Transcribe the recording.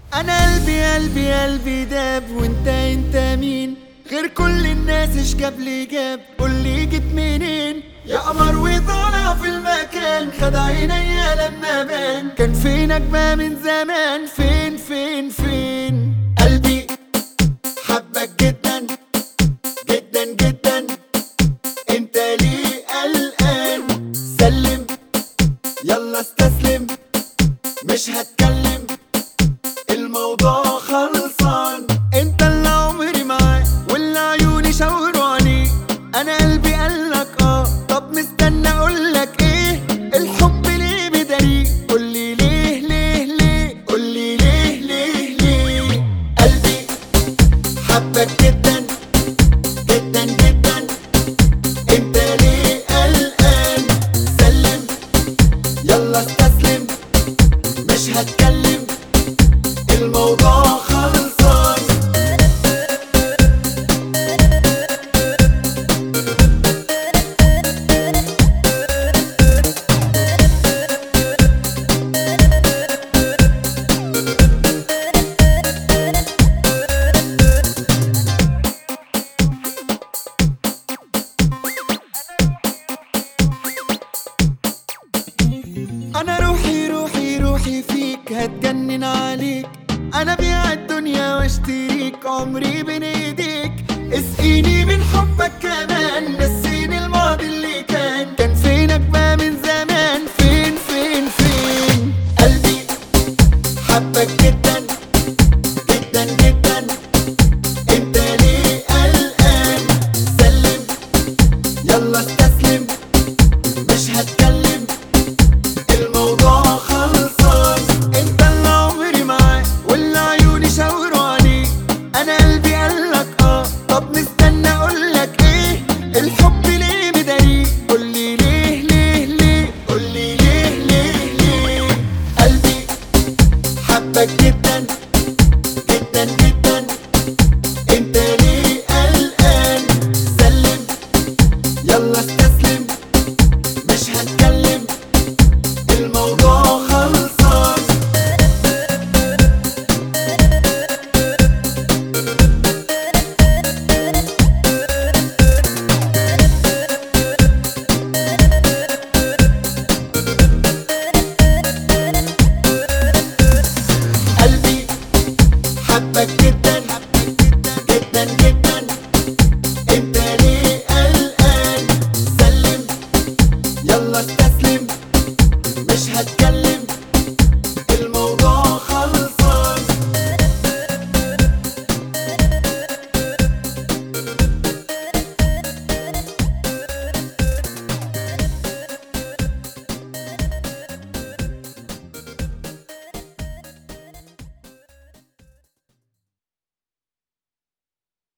انا قلبي قلبي قلبي داب وانت انت مين غير كل الناس ايش جاب لي جاب قول لي جيت منين يا قمر وطالع في المكان خد عينيا لما بان كان فينك بقى من زمان فين فين فين قلبي حبك جدا جدا جدا انت ليه قلقان سلم يلا استسلم مش هتكلم الموضوع خلصان انت اللي عمري معاه واللي عيوني شاوروا عليه انا قلبي قالك اه طب مستنى اقولك ايه الحب ليه بداري قولي ليه ليه ليه قولي ليه ليه ليه قلبي حبك جدا جدا جدا انت ليه قلقان سلم يلا استسلم مش هتكلم الموضوع خلصان انا روحي روحي روحي فيك هتجنن عليك انا بيع الدنيا واشتريك عمري بين ايديك اسقيني من حبك كمان نسيني الماضي اللي كان كان فينك بقى من زمان فين فين فين قلبي حبك جدا جدا جدا انت ليه قلقان سلم يلا استسلم مش هتكلم الموضوع خلصان انت اللي عمري معاه واللي عيوني شاوروا عليه انا قلبي قالك اه طب مستنى اقولك ايه الحب ليه مداري قولي ليه ليه ليه قولي ليه ليه ليه قلبي حبك جدا